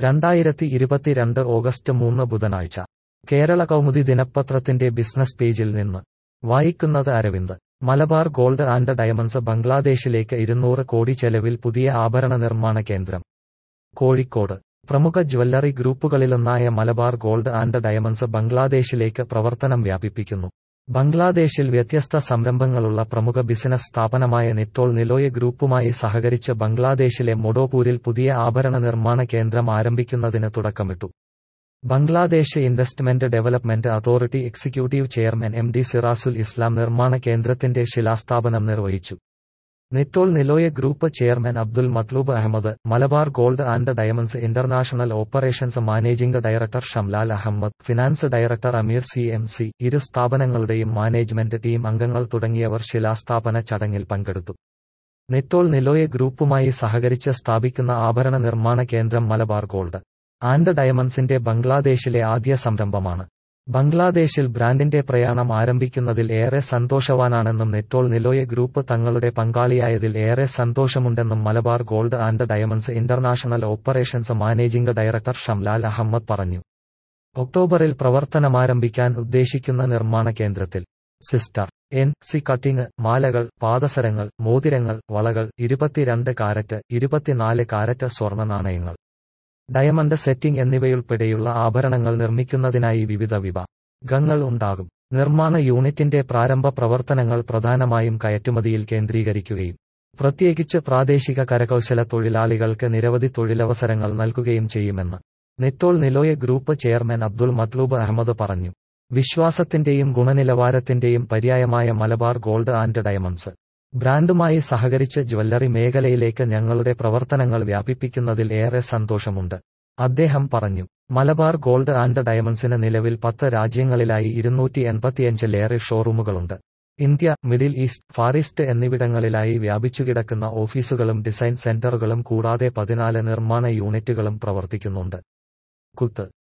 രണ്ടായിരത്തി ഇരുപത്തിരണ്ട് ഓഗസ്റ്റ് മൂന്ന് ബുധനാഴ്ച കേരള കൗമുദി ദിനപത്രത്തിന്റെ ബിസിനസ് പേജിൽ നിന്ന് വായിക്കുന്നത് Aravind Malabar gold and diamonds ബംഗ്ലാദേശിലേക്ക് ഇരുന്നൂറ് കോടി ചെലവിൽ പുതിയ ആഭരണ നിർമ്മാണ കേന്ദ്രം കോഴിക്കോട് പ്രമുഖ ജ്വല്ലറി ഗ്രൂപ്പുകളിലൊന്നായ മലബാർ ഗോൾഡ് ആൻഡ് ഡയമണ്ട്സ് ബംഗ്ലാദേശിലേക്ക് പ്രവർത്തനം വ്യാപിപ്പിക്കുന്നു ബംഗ്ലാദേശിൽ വ്യത്യസ്ത സംരംഭങ്ങളുള്ള പ്രമുഖ ബിസിനസ് സ്ഥാപനമായ നിറ്റോൾ നിലോയ ഗ്രൂപ്പുമായി സഹകരിച്ച് ബംഗ്ലാദേശിലെ മൊഡോപൂരിൽ പുതിയ ആഭരണ നിർമ്മാണ കേന്ദ്രം ആരംഭിക്കുന്നതിന് തുടക്കമിട്ടു Bangladesh investment development authority executive chairman M D Sirazul Islam നിർമ്മാണ കേന്ദ്രത്തിന്റെ ശിലാസ്ഥാപനം നിർവഹിച്ചു Nitol Niloy group chairman Abdul Matlub Ahmad Malabar gold and diamonds international operations managing director Shamlal Ahamed finance director Ameer C M C ഇരു സ്ഥാപനങ്ങളുടെയും മാനേജ്മെന്റ് ടീം അംഗങ്ങൾ തുടങ്ങിയവർ ശിലാസ്ഥാപന ചടങ്ങിൽ പങ്കെടുത്തു നിറ്റോൾ നിലോയ ഗ്രൂപ്പുമായി സഹകരിച്ച് സ്ഥാപിക്കുന്ന ആഭരണ നിർമ്മാണ കേന്ദ്രം മലബാർ ഗോൾഡ് ആൻഡ് ഡയമണ്ട്സിന്റെ ബംഗ്ലാദേശിലെ ആദ്യ സംരംഭമാണ് ബംഗ്ലാദേശിൽ ബ്രാൻഡിന്റെ പ്രയാണം ആരംഭിക്കുന്നതിൽ ഏറെ സന്തോഷവാനാണെന്നും നെറ്റോൾ നിലോയ ഗ്രൂപ്പ് തങ്ങളുടെ പങ്കാളിയായതിൽ ഏറെ സന്തോഷമുണ്ടെന്നും Malabar gold and diamonds international operations managing director Shamlal Ahamed പറഞ്ഞു ഒക്ടോബറിൽ പ്രവർത്തനമാരംഭിക്കാൻ ഉദ്ദേശിക്കുന്ന നിർമ്മാണ കേന്ദ്രത്തിൽ സിസ്റ്റർ എൻ സി കട്ടിങ് മാലകൾ പാദസരങ്ങൾ മോതിരങ്ങൾ വളകൾ ഇരുപത്തിരണ്ട് കാരറ്റ് ഇരുപത്തിനാല് കാരറ്റ് സ്വർണ്ണ നാണയങ്ങൾ ഡയമണ്ട് സെറ്റിംഗ് എന്നിവയുൾപ്പെടെയുള്ള ആഭരണങ്ങൾ നിർമ്മിക്കുന്നതിനായി വിവിധ വിഭാഗങ്ങൾ ഉണ്ടാകും നിർമ്മാണ യൂണിറ്റിന്റെ പ്രാരംഭ പ്രവർത്തനങ്ങൾ പ്രധാനമായും കയറ്റുമതിയിൽ കേന്ദ്രീകരിക്കുകയും പ്രത്യേകിച്ച് പ്രാദേശിക കരകൗശല തൊഴിലാളികൾക്ക് നിരവധി തൊഴിലവസരങ്ങൾ നൽകുകയും ചെയ്യുമെന്ന് നിറ്റോൾ നിലോയ ഗ്രൂപ്പ് ചെയർമാൻ അബ്ദുൾ മത്ലൂബ് അഹമ്മദ് പറഞ്ഞു വിശ്വാസത്തിന്റെയും ഗുണനിലവാരത്തിന്റെയും പര്യായമായ മലബാർ ഗോൾഡ് ആൻഡ് ഡയമണ്ട്സ് ബ്രാൻഡുമായി സഹകരിച്ച് ജ്വല്ലറി മേഖലയിലേക്ക് ഞങ്ങളുടെ പ്രവർത്തനങ്ങൾ വ്യാപിപ്പിക്കുന്നതിൽ ഏറെ സന്തോഷമുണ്ട് അദ്ദേഹം പറഞ്ഞു മലബാർ ഗോൾഡ് ആൻഡ് ഡയമണ്ട്സിന് നിലവിൽ പത്ത് രാജ്യങ്ങളിലായി ഇരുന്നൂറ്റി എൺപത്തിയഞ്ചിലേറെ ഷോറൂമുകളുണ്ട് India middle east far east എന്നിവിടങ്ങളിലായി വ്യാപിച്ചുകിടക്കുന്ന ഓഫീസുകളും ഡിസൈൻ സെന്ററുകളും കൂടാതെ പതിനാല് നിർമ്മാണ യൂണിറ്റുകളും പ്രവർത്തിക്കുന്നുണ്ട് കുത്ത്